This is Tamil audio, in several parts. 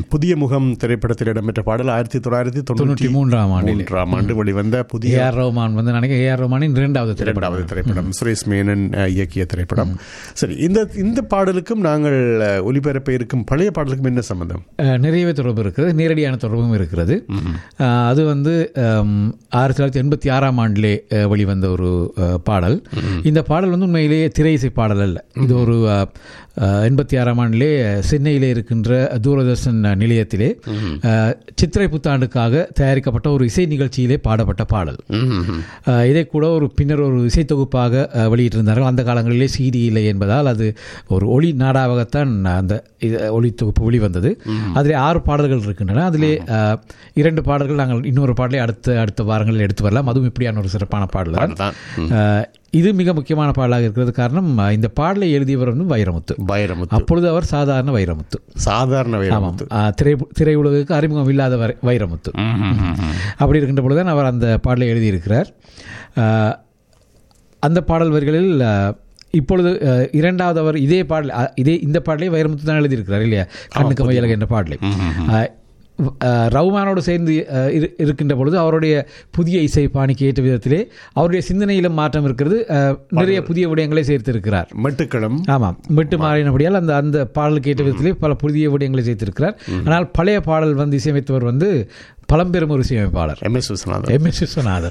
புதிய முகம் திரைப்படத்தில் இடம்பெற்ற பாடல் ஆயிரத்தி தொள்ளாயிரத்தி தொண்ணூற்றி தொண்ணூற்றி மூன்றாம் ஆண்டில் மூன்றாம் ஆண்டு வெளிவந்த புதிய ஏஆர் ரஹ்மான் வந்து நினைக்கிறேன் ஏஆர் ரஹ்மானின் இரண்டாவது திரைப்படம் இரண்டாவது திரைப்படம் சுரேஷ் மேனன் அஹ், இயக்கிய திரைப்படம் சரி இந்த இந்த பாடலுக்கும் நாங்கள் அஹ், ஒலிபரப்ப இருக்கும் பழைய பாடலுக்கும் என்ன சம்பந்தம் அஹ், நிறையவே தொடர்பு இருக்கிறது நேரடியான தொடர்பும் இருக்கிறது அஹ், அது வந்து அம், ஆயிரத்தி தொள்ளாயிரத்தி எண்பத்தி ஆறாம் ஆண்டிலே அஹ், வெளிவந்த ஒரு அஹ், பாடல் இந்த பாடல் வந்து உண்மையிலேயே திரை இசை பாடல் அல்ல இது ஒரு அஹ், அஹ், எண்பத்தி ஆறாம் ஆண்டிலே சென்னையிலே இருக்கின்ற தூரதர்ஷன் நிலையத்திலே அஹ், சித்திரை புத்தாண்டுக்காக தயாரிக்கப்பட்ட ஒரு இசை நிகழ்ச்சியிலே பாடப்பட்ட பாடல் அஹ், இதை கூட ஒரு பின்னர் ஒரு இசைத்தொகுப்பாக அஹ், வெளியிட்டிருந்தார்கள் அந்த காலங்களிலே சிடி இல்லை என்பதால் அது ஒரு ஒளி நாடாகத்தான் அந்த இது ஒளி தொகுப்பு வெளிவந்தது அதிலே ஆறு பாடல்கள் இருக்கின்றன அதிலே அஹ், இரண்டு பாடல்கள் நாங்கள் இன்னொரு பாடலை அடுத்த அடுத்த வாரங்களில் எடுத்து வரலாம் அதுவும் இப்படியான ஒரு சிறப்பான பாடல் தான் அதுதான் அஹ், இது மிக முக்கியமான பாடலாக இருக்கிறது காரணம் அஹ், இந்த பாடலை எழுதியவர் வந்து வைரமுத்து வைரமுத்து அப்பொழுது அவர் சாதாரண வைரமுத்து சாதாரண வைரமுத்து அஹ், திரை திரையுலகுக்கு அறிமுகம் இல்லாத வரை- வைரமுத்து அப்படி இருக்கின்ற பொழுது தான் அவர் அந்த பாடலை எழுதியிருக்கிறார் அஹ், அந்த பாடல் வரிகளில் அஹ், இப்பொழுது அஹ், இரண்டாவது அவர் இதே பாடல் அஹ், இதே இந்த பாடலை வைரமுத்து தான் எழுதியிருக்கிறார் இல்லையா கண்ணுக்கு மயலக என்ற பாடலை அஹ், அஹ், ரவுமானோடு சேர்ந்து அஹ், இரு- இருக்கின்ற பொழுது அவருடைய புதிய இசை பாணிக்கு ஏற்ற விதத்திலே அவருடைய சிந்தனையிலும் மாற்றம் இருக்கிறது அஹ், நிறைய புதிய விடயங்களை சேர்த்திருக்கிறார் மெட்டுக்களம் ஆமாம் விட்டு மாறினபடியால் அந்த அந்த பாடலுக்கு ஏற்ற விதத்திலே பல புதிய விடயங்களை சேர்த்திருக்கிறார் ஆனால் பழைய பாடல் வந்து இசையமைத்தவர் வந்து பழம்பெரும் ஒரு இசையமைப்பாளர் M S Viswanathan M S Viswanathan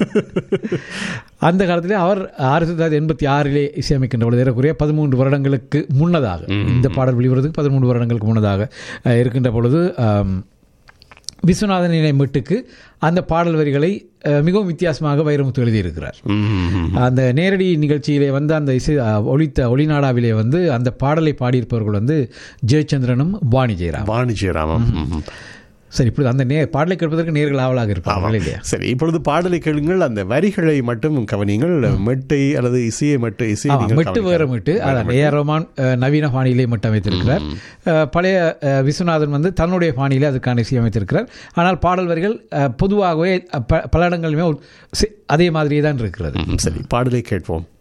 அந்த காலத்திலே அவர் ஆயிரத்தி தொள்ளாயிரத்தி எண்பத்தி ஆறிலே இசையமைக்கின்ற பொழுது ஏறக்குறைய பதிமூன்று வருடங்களுக்கு முன்னதாக இந்த பாடல் வெளிவரதுக்கு பதிமூன்று வருடங்களுக்கு முன்னதாக அஹ், இருக்கின்ற பொழுது ஆம், விஸ்வநாதனினை மீட்டுக்கு அந்த பாடல் வரிகளை அஹ், மிகவும் வித்தியாசமாக வைரமுத்து எழுதியிருக்கிறார் ம்ஹும். அந்த நேரடி நிகழ்ச்சியிலே வந்து அந்த இசை அஹ், ஒலித்த ஒளிநாடாவிலே வந்து அந்த பாடலை பாடியிருப்பவர்கள் வந்து ஜெயச்சந்திரனும் வாணி ஜெயராம் வாணிஜ்யராமம் ம்ஹும். சரி இப்பொழுது அந்த நே பாடலை கேட்பதற்கு நேர்கள் ஆவலாக இருப்பார்கள் இல்லையா சரி இப்பொழுது பாடலை கேளுங்கள் அந்த வரிகளை மட்டும் கவனிங்கள் மெட்டை அல்லது இசையை மட்டும் இசையை ஆமா, நீங்கள் மெட்டு கவனிக்க வேற மெட்டு அதான் ஏஆர் ரஹ்மான் அஹ், நவீன பாணியிலே மட்டும் அமைத்திருக்கிறார் அஹ், பழைய அஹ், விஸ்வநாதன் வந்து தன்னுடைய பாணியிலே அதுக்கான இசை அமைத்திருக்கிறார் ஆனால் பாடல் வரிகள் அஹ், பொதுவாகவே அஹ், ப- பல இடங்களிலுமே ஒரு சி- அதே மாதிரியே தான் இருக்கிறது ம், சரி பாடலை கேட்போம்